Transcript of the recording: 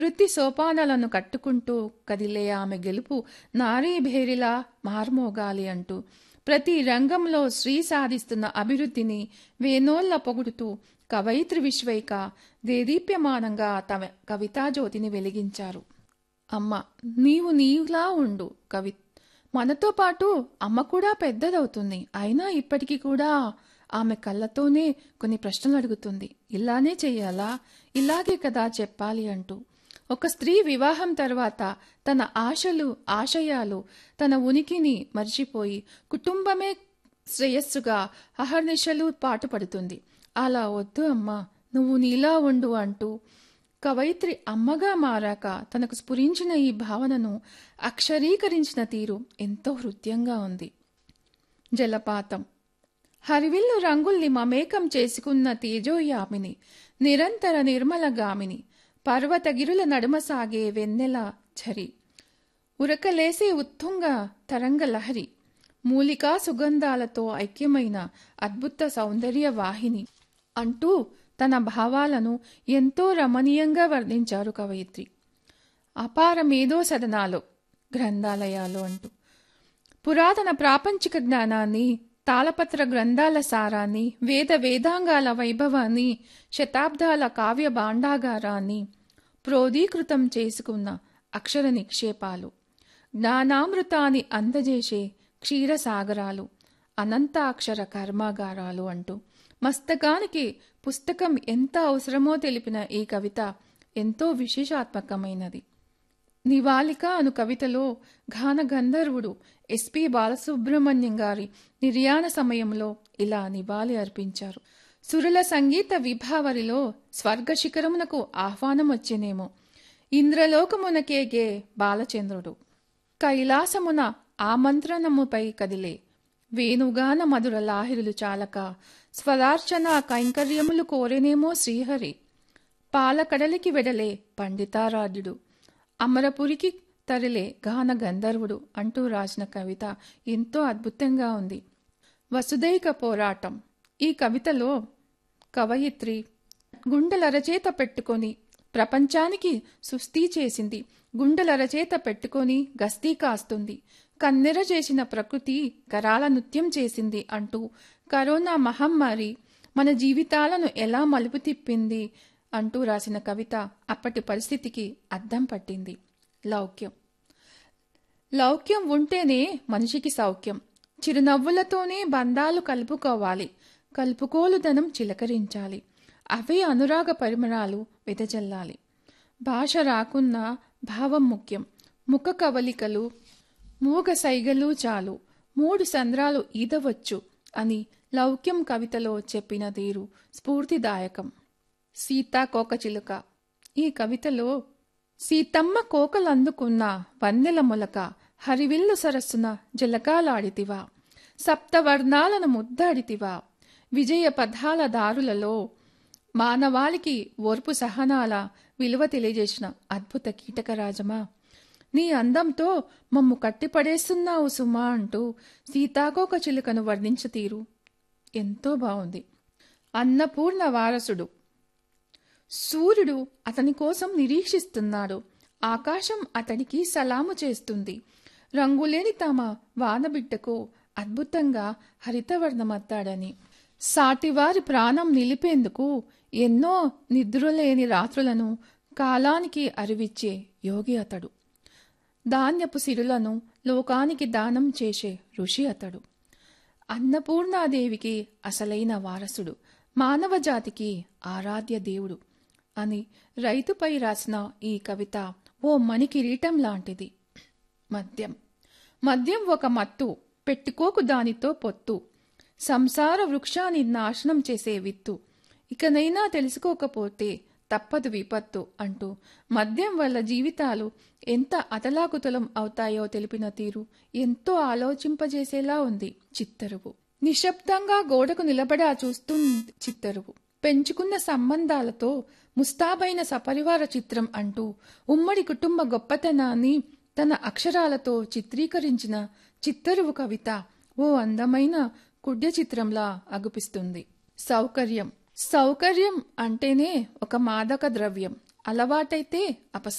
వృత్తి సోపానాలను కట్టుకుంటూ కదిలే ఆమె గెలుపు నారీ భేరిలా మార్మోగాలి అంటూ ప్రతి రంగంలో స్త్రీ సాధిస్తున్న అభివృద్ధిని వేనోళ్ల పొగుడుతూ కవయిత్రి విశ్వైక దేదీప్యమానంగా తమ కవితాజ్యోతిని వెలిగించారు అమ్మ నీవు నీవులా ఉండు కవి మనతో పాటు అమ్మ కూడా పెద్దదవుతుంది అయినా ఇప్పటికీ కూడా ఆమె కళ్ళతోనే కొన్ని ప్రశ్నలు అడుగుతుంది ఇలానే చెయ్యాలా ఇలాగే కదా చెప్పాలి అంటూ ఒక స్త్రీ వివాహం తర్వాత తన ఆశలు ఆశయాలు తన ఉనికిని మర్చిపోయి కుటుంబమే శ్రేయస్సుగా అహర్నిశలు పాటుపడుతుంది అలా వద్దు అమ్మా నువ్వు నీలా ఉండు అంటూ కవయిత్రి అమ్మగా మారాక తనకు స్ఫురించిన ఈ భావనను అక్షరీకరించిన తీరు ఎంతో హృదయంగా ఉంది జలపాతం హరివిల్లు రంగుల్ని మమేకం చేసుకున్న తేజోయామిని నిరంతర నిర్మలగామిని పర్వతగిరుల నడుమ సాగే వెన్నెల ఝరి ఉరకలేసే ఉత్తుంగ తరంగ లహరి మూలికా సుగంధాలతో ఐక్యమైన అద్భుత సౌందర్య వాహిని అంటూ తన భావాలను ఎంతో రమణీయంగా వర్ణించారు కవయిత్రి అపార మేధో సదనాలు గ్రంథాలయాలు అంటూ పురాతన ప్రాపంచిక జ్ఞానాన్ని తాళపత్ర గ్రంథాల సారాన్ని వేద వేదాంగాల వైభవాన్ని శతాబ్దాల కావ్య భాండాగారాన్ని ప్రోదీకృతం చేసుకున్న అక్షర నిక్షేపాలు జ్ఞానామృతాన్ని అందజేసే క్షీరసాగరాలు అనంతాక్షర కర్మాగారాలు అంటూ మస్తకానికి పుస్తకం ఎంత అవసరమో తెలిపిన ఈ కవిత ఎంతో విశేషాత్మకమైనది నివాళిక అను కవితలో ఘాన గంధర్వుడు ఎస్పి బాలసుబ్రహ్మణ్యం గారి నిర్యాణ సమయంలో ఇలా నివాళి అర్పించారు సురల సంగీత విభావరిలో స్వర్గ శిఖరమునకు ఆహ్వానం వచ్చేనేమో ఇంద్రలోకమునకేగే బాలచంద్రుడు కైలాసమున ఆమంత్రణముపై కదిలే వేణుగాన మధుర లాహిరులు చాలక స్వరార్చన కైంకర్యములు కోరేనేమో శ్రీహరి పాలకడలికి వెడలే పండితారాధ్యుడు అమరపురికి తరిలే గాన గంధర్వుడు అంటూ రాసిన కవిత ఎంతో అద్భుతంగా ఉంది వసుదైక పోరాటం ఈ కవితలో కవయిత్రి గుండెలరచేత పెట్టుకొని ప్రపంచానికి సుస్థి చేసింది గుండెలరచేత పెట్టుకొని గస్తీ కాస్తుంది కన్నెర చేసిన ప్రకృతి కరాల నృత్యం చేసింది అంటూ కరోనా మహమ్మారి మన జీవితాలను ఎలా మలుపు తిప్పింది అంటూ రాసిన కవిత అప్పటి పరిస్థితికి అద్దం పట్టింది లౌక్యం లౌక్యం ఉంటేనే మనిషికి సౌఖ్యం చిరునవ్వులతోనే బంధాలు కలుపుకోవాలి కలుపుకోలుదనం చిలకరించాలి అవే అనురాగ పరిమళాలు వెదజల్లాలి భాష రాకున్నా భావం ముఖ్యం ముఖ కవలికలు మూగ సైగలు చాలు మూడు సంద్రాలు ఈదవచ్చు అని లౌక్యం కవితలో చెప్పిన తీరు స్ఫూర్తిదాయకం సీతాకోకచిలుక ఈ కవితలో సీతమ్మ కోకలందుకున్న వన్నెల మొలక హరివిల్లు సరస్సున జలకాలాడితివా సప్తవర్ణాలను ముద్దాడితివా విజయ పదాల దారులలో మానవాళికి ఓర్పు సహనాల విలువ తెలియజేసిన అద్భుత కీటకరాజమా నీ అందంతో మమ్ము కట్టిపడేస్తున్నావు సుమా అంటూ సీతాకోక చిలుకను వర్ణించ తీరు ఎంతో బాగుంది అన్నపూర్ణ వారసుడు సూర్యుడు అతని కోసం నిరీక్షిస్తున్నాడు ఆకాశం అతడికి సలాము చేస్తుంది రంగులేని తమ వానబిడ్డకు అద్భుతంగా హరితవర్ణమత్తాడని సాటివారి ప్రాణం నిలిపేందుకు ఎన్నో నిద్రలేని రాత్రులను కాలానికి అరివిచ్చే యోగి అతడు ధాన్యపు సిరులను లోకానికి దానం చేసే ఋషి అతడు అన్నపూర్ణాదేవికి అసలైన వారసుడు మానవ జాతికి ఆరాధ్య దేవుడు అని రైతుపై రాసిన ఈ కవిత ఓ మణికిరీటం లాంటిది మద్యం మద్యం ఒక మత్తు పెట్టుకోకు దానితో పొత్తు సంసార వృక్షాన్ని నాశనం చేసే విత్తు ఇకనైనా తెలుసుకోకపోతే తప్పదు విపత్తు అంటూ మద్యం వల్ల జీవితాలు ఎంత అతలాకుతలం అవుతాయో తెలిపిన తీరు ఎంతో ఆలోచింపజేసేలా ఉంది చిత్తరువు నిశ్శబ్దంగా గోడకు నిలబడా చూస్తుంది చిత్తరువు పెంచుకున్న సంబంధాలతో ముస్తాబైన సపరివార చిత్రం అంటూ ఉమ్మడి కుటుంబ గొప్పతనాన్ని తన అక్షరాలతో చిత్రీకరించిన చిత్తరువు కవిత ఓ అందమైన కుడ్య చిత్రంలా అగుపిస్తుంది సౌకర్యం సౌకర్యం అంటేనే ఒక మాదక ద్రవ్యం అలవాటైతే అపసవ్యం